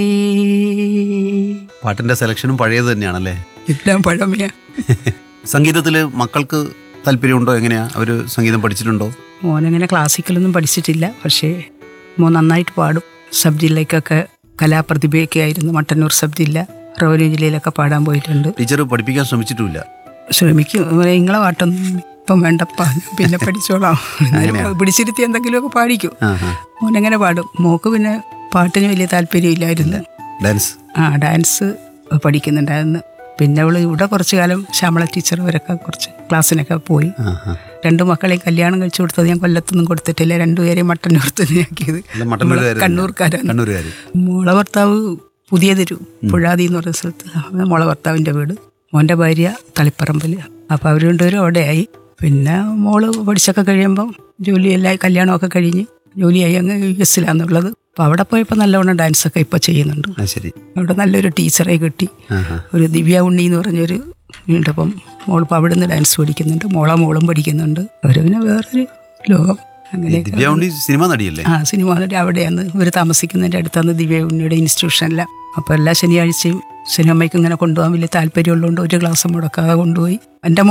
പാട്ടിന്റെ സെലക്ഷനും പഴയത് തന്നെയാണല്ലേ എല്ലാം പഴമയാ സംഗീതത്തിൽ മക്കൾക്ക് താല്പര്യമുണ്ടോ എങ്ങനെയാ അവര് സംഗീതം പഠിച്ചിട്ടുണ്ടോ മോനങ്ങനെ ക്ലാസിക്കലൊന്നും പഠിച്ചിട്ടില്ല പക്ഷേ മോൻ നന്നായിട്ട് പാടും സബ് ജില്ലയ്ക്കൊക്കെ കലാപ്രതിഭയൊക്കെ ആയിരുന്നു മട്ടന്നൂർ സബ് ജില്ല റവന്യൂ ജില്ലയിലൊക്കെ പാടാൻ പോയിട്ടുണ്ട് ടീച്ചർ പഠിപ്പിക്കാൻ ശ്രമിച്ചിട്ടുമില്ല ശ്രമിക്കും ഇവരെ ഇങ്ങളെ പാട്ടൊന്നും ഇപ്പം വേണ്ടപ്പാ ഞാൻ പിന്നെ പഠിച്ചോളാം അങ്ങനെയാ? പിടിച്ചിരുത്തി എന്തെങ്കിലുമൊക്കെ പാടിക്കും ആ ആ മോനെങ്ങനെ പാടും മോക്ക് പിന്നെ പാട്ടിന് വലിയ താല്പര്യമില്ലായിരുന്നു ഡാൻസ് ആ ഡാൻസ് പഠിക്കുന്നുണ്ടായിരുന്നു പിന്നെ അവള് ഇവിടെ കുറച്ച് കാലം ശ്യാമള ടീച്ചർ വരൊക്കെ കുറച്ച് ക്ലാസ്സിനൊക്കെ പോയി ആ ആ രണ്ടു മക്കളെയും കല്യാണം കഴിച്ചു കൊടുത്തത് ഞാൻ കൊല്ലത്തൊന്നും കൊടുത്തിട്ടില്ല രണ്ടുപേരെയും മട്ടന്നൂർ തന്നെയാക്കിയത് അല്ല, മട്ടന്നൂരുകാര് കണ്ണൂർക്കാരാണ് കണ്ണൂരുകാര് മോളെ ഭർത്താവ് പുതിയ തെരു പുഴാതി എന്ന് പറയുന്ന സ്ഥലത്ത് അവിടെ മോളെ ഭർത്താവിൻ്റെ വീട് മോൻ്റെ ഭാര്യ തളിപ്പറമ്പിൽ അപ്പോൾ അവർ രണ്ടുപേരും അവിടെയായി പിന്നെ മോള് പഠിച്ചൊക്കെ കഴിയുമ്പം ജോലിയെല്ലാം കല്യാണമൊക്കെ കഴിഞ്ഞ് ജോലിയായി അങ്ങ് യു എസിലാന്നുള്ളത് അപ്പോൾ അവിടെ പോയപ്പോൾ നല്ലവണ്ണം ഡാൻസൊക്കെ ഇപ്പോൾ ചെയ്യുന്നുണ്ട് ആ ശരി അവിടെ നല്ലൊരു ടീച്ചറെ കിട്ടി ആ ആ ഒരു ദിവ്യ ഉണ്ണി എന്ന് പറഞ്ഞൊരു ഉണ്ട് അപ്പം മോളിപ്പോൾ അവിടെ നിന്ന് ഡാൻസ് പഠിക്കുന്നുണ്ട് മോളെ മോളും പഠിക്കുന്നുണ്ട് അവർ പിന്നെ വേറൊരു ലോകം അങ്ങനെ ദിവ്യ ഉണ്ണി സിനിമ നടിയല്ലേ ആ സിനിമ നടി അവിടെയാണ് ഇവർ താമസിക്കുന്നതിൻ്റെ അടുത്താണ് ദിവ്യ ഉണ്ണിയുടെ ഇൻസ്റ്റിറ്റ്യൂഷനിലാണ് അപ്പോൾ എല്ലാ ശനിയാഴ്ചയും സിനിമയ്ക്ക് ഇങ്ങനെ കൊണ്ടുപോകാൻ വലിയ താല്പര്യമുള്ളതുകൊണ്ട് ഒരു ക്ലാസ് മുടക്കാതെ കൊണ്ടുപോയി എൻ്റെ